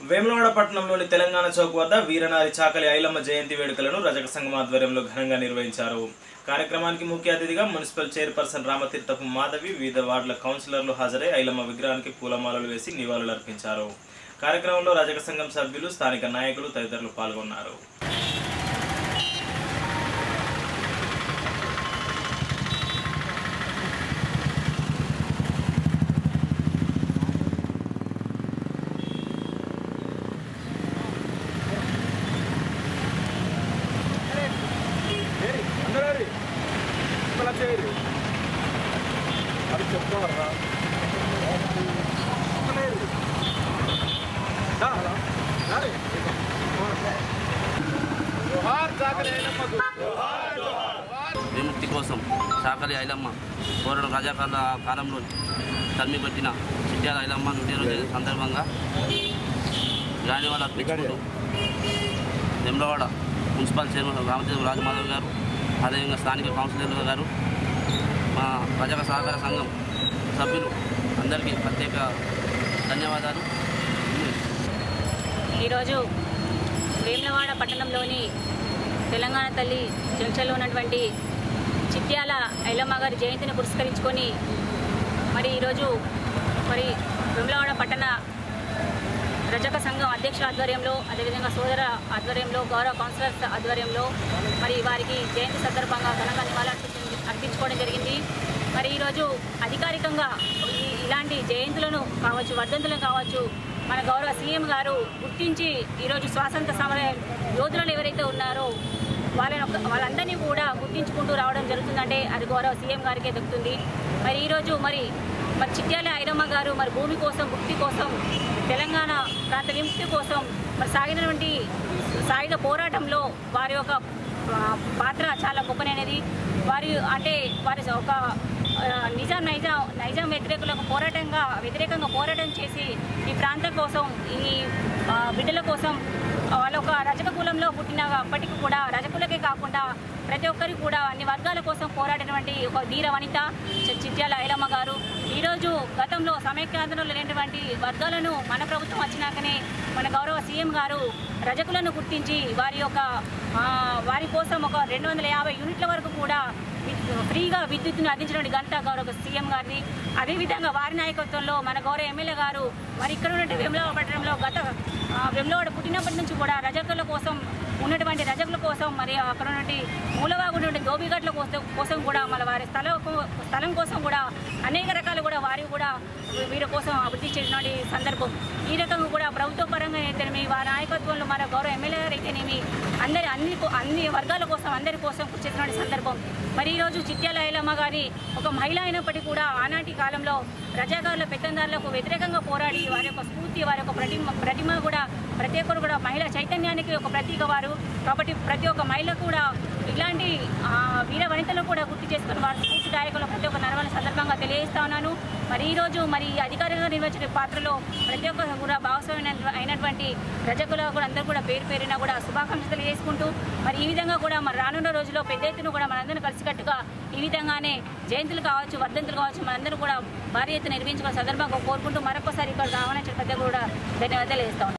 వేములవాడ పట్టణంలోని తెలంగాణ చౌక్ వద్ద వీరనారి చాకలి ఐలమ్మ జయంతి వేడుకలను రజక సంఘం ఆధ్వర్యంలో ఘనంగా నిర్వహించారు కార్యక్రమానికి ముఖ్య అతిథిగా మున్సిపల్ చైర్పర్సన్ రామతీర్థపు మాధవి వివిధ వార్డుల కౌన్సిలర్లు హాజరై ఐలమ్మ విగ్రహానికి పూలమాలలు వేసి నివాళులర్పించారు కార్యక్రమంలో రజక సంఘం సభ్యులు స్థానిక నాయకులు తదితరులు పాల్గొన్నారు అది చెప్తావరా జోహార్ చాకలి అయినమ్మకు విముక్తి కోసం సాకలి ఐలమ్మ పోరాటం రాజాకాల కాలంలో తరిమి పెట్టిన చిట్యాల ఐలమ్మ నూటి రోజు సందర్భంగా గానివాళ్ళు అర్పించుకుంటూ వెమ్లవాడ మున్సిపల్ చైర్మన్ రామతీర్థ రాజమాధవ్ గారు అదేవిధంగా స్థానిక కౌన్సిలర్ గారు మా ప్రజల సహకార సంఘం సభ్యులు అందరికీ ప్రత్యేక ధన్యవాదాలు ఈరోజు వేములవాడ పట్టణంలోని తెలంగాణ తల్లి జంక్షన్లో ఉన్నటువంటి చిట్యాల ఐలమ్మ గారి జయంతిని పురస్కరించుకొని మరి ఈరోజు మరి వేములవాడ పట్టణ రజక సంఘం అధ్యక్షుల ఆధ్వర్యంలో అదేవిధంగా సోదర ఆధ్వర్యంలో గౌరవ కౌన్సిలర్స్ ఆధ్వర్యంలో మరి వారికి జయంతి సందర్భంగా ఘనంగా నివాళులు అర్పించ- అర్పించుకోవడం జరిగింది మరి ఈరోజు అధికారికంగా ఈ- ఇలాంటి జయంతులను కావచ్చు వర్ధంతులను కావచ్చు మన గౌరవ సీఎం గారు గుర్తించి ఈరోజు స్వాతంత్ర సమర యోధులు ఎవరైతే ఉన్నారో వాళ్ళని ఒక- వాళ్ళందరినీ కూడా గుర్తించుకుంటూ రావడం జరుగుతుందంటే అది గౌరవ సీఎం గారికే దక్కుతుంది మరి ఈరోజు మరి మరి చిట్యాల ఐరమ్మ గారు మరి భూమి కోసం ముక్తి కోసం తెలంగాణ ప్రాంత విముక్తి కోసం మరి సాగినటువంటి సాయుధ పోరాటంలో వారి యొక్క ఆ, పాత్ర చాలా గొప్పనైనది వారి అంటే వారి ఒక ఆ, నిజాం నైజాం నైజాం వ్యతిరేకులకు పోరాటంగా వ్యతిరేకంగా పోరాటం చేసి ఈ ప్రాంతం కోసం ఈ ఆ, బిడ్డల కోసం వాళ్ళ ఒక రజక కులంలో పుట్టిన అప్పటికి కూడా రజకులకే కాకుండా ప్రతి ఒక్కరికి కూడా అన్ని వర్గాల కోసం పోరాడినటువంటి ఒక ధీర వనిత చి- చిట్యాల ఐలమ్మ గారు ఈరోజు గతంలో సమైక్యాంధ్రంలో లేనటువంటి వర్గాలను మన ప్రభుత్వం వచ్చినాకనే మన గౌరవ సీఎం గారు రజకులను గుర్తించి వారి యొక్క ఆ, వారి కోసం ఒక రెండు వందల యాభై యూనిట్ల వరకు కూడా విద్- ఫ్రీగా విద్యుత్తును అందించినటువంటి ఘనత గౌరవ సీఎం గారిది అదేవిధంగా వారి నాయకత్వంలో మన గౌరవ ఎమ్మెల్యే గారు మరి ఇక్కడ ఉన్నటువంటి వెమ్లవాడ పట్టణంలో గత ఆ, వెమ్లవాడ పుట్టినప్పటి నుంచి కూడా రజకుల కోసం ఉన్నటువంటి రజకుల కోసం మరి అక్కడ ఉన్నటువంటి మూలవాగు ఉన్నటువంటి దోబిగట్ల కోసం కోసం కూడా మన వారి స్థలం కో- స్థలం కోసం కూడా అనేక రకాలు కూడా వారి కూడా వీరి కోసం అభివృద్ధి చేసినటువంటి సందర్భం ఈ రకంగా కూడా ప్రభుత్వ పరంగా అయితేనేమి వారి నాయకత్వంలో మన గౌరవ ఎమ్మెల్యే గారు అయితేనేమి అందరి అన్ని కో- అన్ని వర్గాల కోసం అందరి కోసం కృషి చేసినటువంటి సందర్భం మరి ఈరోజు చిట్యాల ఐలమ్మ గారి ఒక మహిళ అయినప్పటికీ కూడా ఆనాటి కాలంలో రజాకారుల పెత్తందారులకు వ్యతిరేకంగా పోరాడి వారి యొక్క స్ఫూర్తి వారి యొక్క ప్రతిమ ప్రతిమ కూడా ప్రతి ఒక్కరు కూడా మహిళా చైతన్యానికి ఒక ప్రతీక వారు కాబట్టి ప్రతి ఒక్క మహిళ కూడా ఇలాంటి ఆ, వీర వనితలు కూడా గుర్తు చేసుకుని వారి స్ఫూర్తిదాయకులు ప్రతి ఒక్క నడవల సందర్భంగా తెలియజేస్తా ఉన్నాను మరి ఈ రోజు మరి ఈ అధికారికంగా నిర్వహించిన పాత్రలో ప్రతి ఒక్కరు కూడా భాగస్వామ్యం అయినటువంటి రజకుల కూడా అందరూ కూడా పేరు పేరున కూడా శుభాకాంక్షలు తెలియజేసుకుంటూ మరి ఈ విధంగా కూడా మరి రానున్న రోజుల్లో పెద్ద ఎత్తున కూడా మనందరం కలిసికట్టుగా ఈ విధంగానే జయంతులు కావచ్చు వర్ధంతులు కావచ్చు మనందరూ కూడా భారీ ఎత్తున నిర్వహించుకున్న సందర్భంగా కోరుకుంటూ మరొకసారి ఇక్కడ రావాలని పెద్ద కూడా ధన్యవాదాలు వేస్తా ఉన్నాను